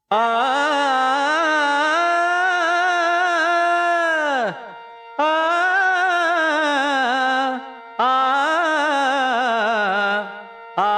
ஆ ஆ ஆ ஆ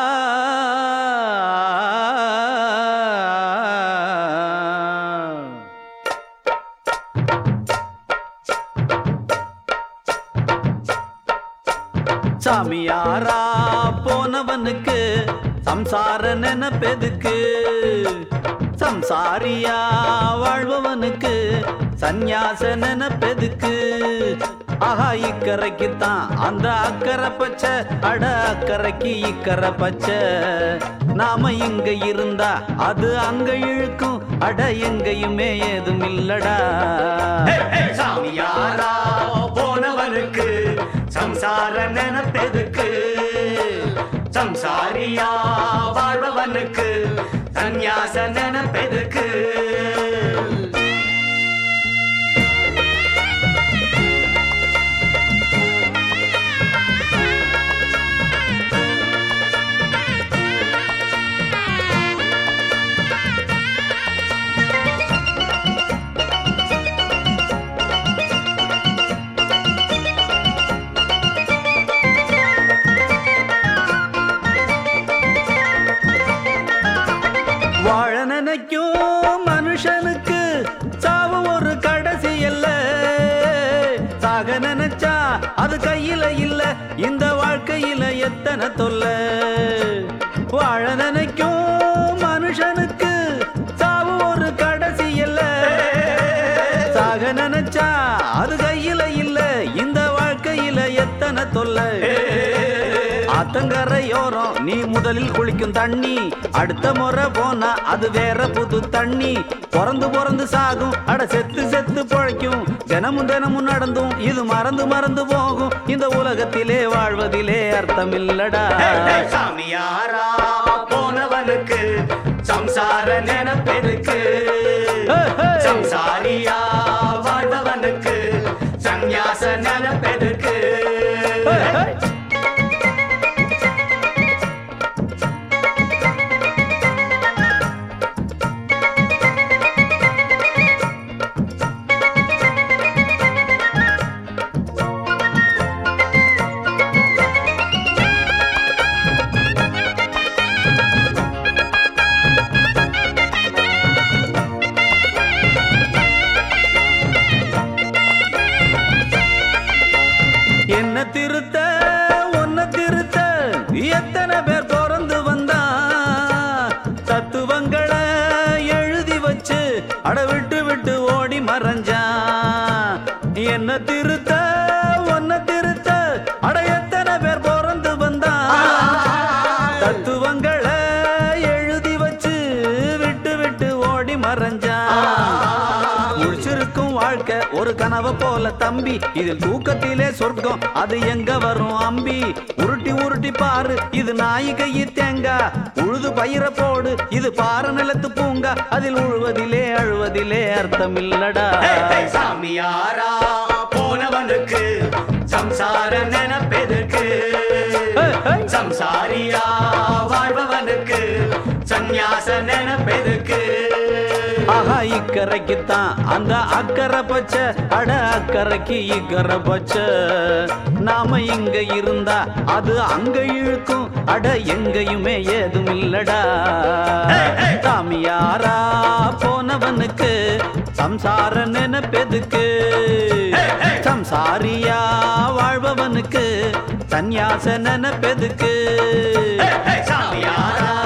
சாமியாரா போனவனுக்கு சம்சார நினைப்பெதுக்கு சம்சாரியா வாழ்பவனுக்கு சந்நியாச நினைப்பெதுக்கு ஆஹா இக்கரைக்குத்தான் அந்த அக்கறை பச்சை அட அக்கறைக்கு இக்கரை பச்சை நாம இங்க இருந்தா அது அங்க இழுக்கும் அட எங்கேயுமே ஏதும் இல்லடா சாமியாரா போனவனுக்கு சம்சார நினைப்பெதுக்கு சம்சாரியா வாழ்பவனுக்கு சந்நியாச நினைப்பெதுக்கு வாழ நினைக்கும் மனுஷனுக்கு சாவு ஒரு கடைசி இல்ல சாக நினைச்சா அது கையில இல்ல இந்த வாழ்க்கையில எத்தனை தொல்ல வாழ நினைக்கும் மனுஷனுக்கு சாவு ஒரு கடைசி இல்ல சாக நினைச்சா அது கையில இல்ல இந்த வாழ்க்கையில எத்தனை தொல்லை ஆத்தங்கரையோரம் நீ முதலில் குளிக்கும் தண்ணி அடுத்த முறை போனா அது வேற புது தண்ணி பிறந்து பிறந்து சாகும் அட செத்து செத்து பொழைக்கும் தினமும் தினமும் நடந்தும் இது மறந்து மறந்து போகும் இந்த உலகத்திலே வாழ்வதிலே அர்த்தம் இல்லடா சாமியாரா போனவனுக்கு சம்சார நினைப்பெதுக்கு சம்சாரியா வாழ்பவனுக்கு சந்நியாச நினைப்பெதுக்கு என்ன திருத்த உன்னை திருத்த எத்தனை பேர் பிறந்து வந்தா தத்துவங்களை எழுதி வச்சு அட விட்டு விட்டு ஓடி மறைஞ்சான் என்ன திருத்த உன்னை திருத்த அட எத்தனை பேர் பிறந்து வந்தா தத்துவங்களை எழுதி வச்சு விட்டு விட்டு ஓடி மறைஞ்சான் முழிச்சிருக்கும் வாழ்க்கை ஒரு கனவு போல தம்பி இதில் தூக்கத்திலே சொர்க்கம் அது எங்க வரும் அம்பி உருட்டி உருட்டி பாரு இது நாய் கையி தேங்கா உழுது பயிர போடு இது பாறை நிலத்து பூங்கா அதில் உழுவதிலே அழுவதிலே அர்த்தம் இல்லடா சாமியாரா போனவனுக்கு சம்சார நினைப்பெதுக்கு சம்சாரியா வாழ்பவனுக்கு சந்நியாச நினைப்பெதுக்கு ஆஹா இக்கரைக்குத்தான் அந்த அக்கறை பச்சை அட அக்கறைக்கு இக்கரை பச்சை நாம இங்க இருந்தா அது அங்க இழுக்கும் அட எங்கேயுமே ஏதும் இல்லடா சாமியாரா போனவனுக்கு சம்சார நினைப்பெதுக்கு சம்சாரியா வாழ்பவனுக்கு சந்நியாச நினைப்பெதுக்கு சாமியாரா